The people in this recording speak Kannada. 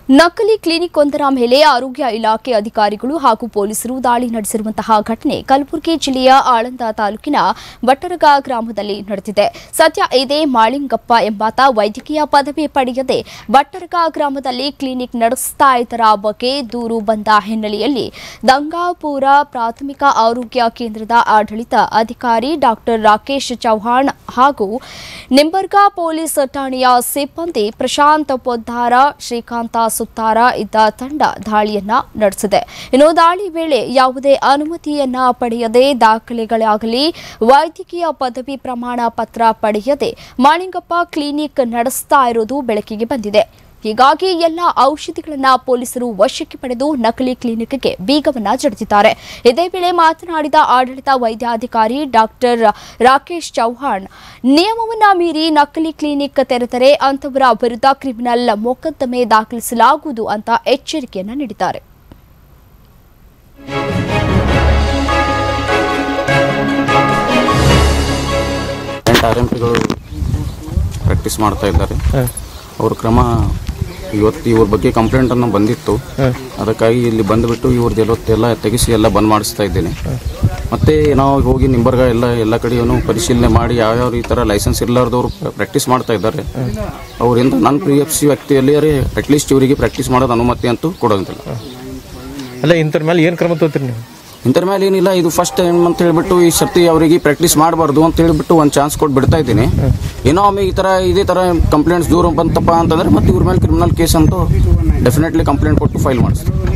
ನಕಲಿ ಕ್ಲಿನಿಕ್ ಒಂದರ ಮೇಲೆ ಆರೋಗ್ಯ ಇಲಾಖೆ ಅಧಿಕಾರಿಗಳು ಹಾಗೂ ಪೊಲೀಸರು ದಾಳಿ ನಡೆಸಿರುವಂತಹ ಘಟನೆ ಕಲಬುರಗಿ ಜಿಲ್ಲೆಯ ಆಳಂದ ತಾಲೂಕಿನ ಬಟ್ಟರಗ ಗ್ರಾಮದಲ್ಲಿ ನಡೆದಿದೆ ಸದ್ಯ ಇದೇ ಮಾಳಿಂಗಪ್ಪ ಎಂಬಾತ ವೈದ್ಯಕೀಯ ಪದವಿ ಪಡೆಯದೆ ಬಟ್ಟರಗ ಗ್ರಾಮದಲ್ಲಿ ಕ್ಲಿನಿಕ್ ನಡೆಸ್ತಾ ಇದ್ದರ ಬಗ್ಗೆ ದೂರು ಬಂದ ಹಿನ್ನೆಲೆಯಲ್ಲಿ ದಂಗಾಪುರ ಪ್ರಾಥಮಿಕ ಆರೋಗ್ಯ ಕೇಂದ್ರದ ಆಡಳಿತ ಅಧಿಕಾರಿ ಡಾಕ್ಟರ್ ರಾಕೇಶ್ ಚೌಹಾಣ್ ಹಾಗೂ ನಿಂಬರ್ಗಾ ಪೊಲೀಸ್ ಠಾಣೆಯ ಸಿಬ್ಬಂದಿ ಪ್ರಶಾಂತ್ ಪೊದ್ದಾರ ಶ್ರೀಕಾಂತ ಸುತ್ತಾರ ಇದ್ದ ತಂಡ ದಾಳಿಯನ್ನ ನಡೆಸಿದೆ ಇನ್ನು ದಾಳಿ ವೇಳೆ ಯಾವುದೇ ಅನುಮತಿಯನ್ನ ಪಡೆಯದೆ ದಾಖಲೆಗಳಾಗಲಿ ವೈದ್ಯಕೀಯ ಪದವಿ ಪ್ರಮಾಣ ಪತ್ರ ಪಡೆಯದೆ ಮಾಳಿಂಗಪ್ಪ ಕ್ಲಿನಿಕ್ ನಡೆಸ್ತಾ ಇರೋದು ಬೆಳಕಿಗೆ ಬಂದಿದೆ ಹೀಗಾಗಿ ಎಲ್ಲ ಔಷಧಿಗಳನ್ನ ಪೊಲೀಸರು ವಶಕ್ಕೆ ಪಡೆದು ನಕಲಿ ಕ್ಲಿನಿಕ್ಗೆ ಬೀಗವನ್ನ ಜಡಿದಿದ್ದಾರೆ ಇದೇ ವೇಳೆ ಮಾತನಾಡಿದ ಆಡಳಿತ ವೈದ್ಯಾಧಿಕಾರಿ ಡಾಕ್ಟರ್ ರಾಕೇಶ್ ಚೌಹಾಣ್ ನಿಯಮವನ್ನ ಮೀರಿ ನಕಲಿ ಕ್ಲಿನಿಕ್ ತೆರೆದರೆ ಅಂತವರ ವಿರುದ್ಧ ಕ್ರಿಮಿನಲ್ ಮೊಕದ್ದಮೆ ದಾಖಲಿಸಲಾಗುವುದು ಅಂತ ಎಚ್ಚರಿಕೆಯನ್ನ ನೀಡಿದ್ದಾರೆ ಎಂಟು ಆರ್ ಎಂ ಪಿಗಳು ಪ್ರಾಕ್ಟೀಸ್ ಮಾಡ್ತಾ ಇದ್ದಾರೆ ಅವ್ರ ಕ್ರಮ ಇವತ್ತು ಇವ್ರ ಬಗ್ಗೆ ಕಂಪ್ಲೇಂಟನ್ನು ಬಂದಿತ್ತು ಅದಕ್ಕಾಗಿ ಇಲ್ಲಿ ಬಂದುಬಿಟ್ಟು ಇವ್ರದ್ದು ಎಲ್ಲ ತೆಗೆಸಿ ಎಲ್ಲ ಬಂದ್ ಮಾಡಿಸ್ತಾ ಇದ್ದೇನೆ ಮತ್ತೆ ನಾವು ಹೋಗಿ ನಿಂಬರ್ಗ ಎಲ್ಲ ಎಲ್ಲ ಕಡೆಯೂ ಪರಿಶೀಲನೆ ಮಾಡಿ ಯಾವ್ಯಾವ ಈ ಥರ ಲೈಸೆನ್ಸ್ ಇರಲಾರ್ದವ್ರು ಪ್ರಾಕ್ಟೀಸ್ ಮಾಡ್ತಾ ಇದ್ದಾರೆ ಅವರಿಂದ ನನ್ನ ಪಿ ಎಫ್ ಸಿ ವ್ಯಕ್ತಿಯಲ್ಲಿ ಅಟ್ಲೀಸ್ಟ್ ಇವರಿಗೆ ಪ್ರಾಕ್ಟೀಸ್ ಮಾಡೋದು ಅನುಮತಿ ಅಂತೂ ಕೊಡೋದಿಲ್ಲ ಅಲ್ಲ ಇಂಥವ್ರ ಮೇಲೆ ಏನು ಕ್ರಮ ತಗೋತೀರಿ ನೀವು ಇಂಥರ ಮೇಲೆ ಏನಿಲ್ಲ ಇದು ಫಸ್ಟ್ ಟೈಮ್ ಅಂತ ಹೇಳ್ಬಿಟ್ಟು ಈ ಸರ್ತಿ ಅವರಿಗೆ ಪ್ರಾಕ್ಟೀಸ್ ಮಾಡಬಾರ್ದು ಅಂತ ಹೇಳ್ಬಿಟ್ಟು ಒಂದು ಚಾನ್ಸ್ ಕೊಟ್ಟು ಬಿಡ್ತಾ ಇದ್ದೀನಿ ಏನೋ ಆಮೇಲೆ ಈ ಥರ ಇದೇ ಥರ ಕಂಪ್ಲೇಂಟ್ಸ್ ದೂರ ಬಂತಪ್ಪ ಅಂತಂದ್ರೆ ಮತ್ತೆ ಇವ್ರ ಮೇಲೆ ಕ್ರಿಮಿನಲ್ ಕೇಸ್ ಅಂತೂ ಡೆಫಿನೆಟ್ಲಿ ಕಂಪ್ಲೇಂಟ್ ಕೊಟ್ಟು ಫೈಲ್ ಮಾಡಿಸ್ತೀವಿ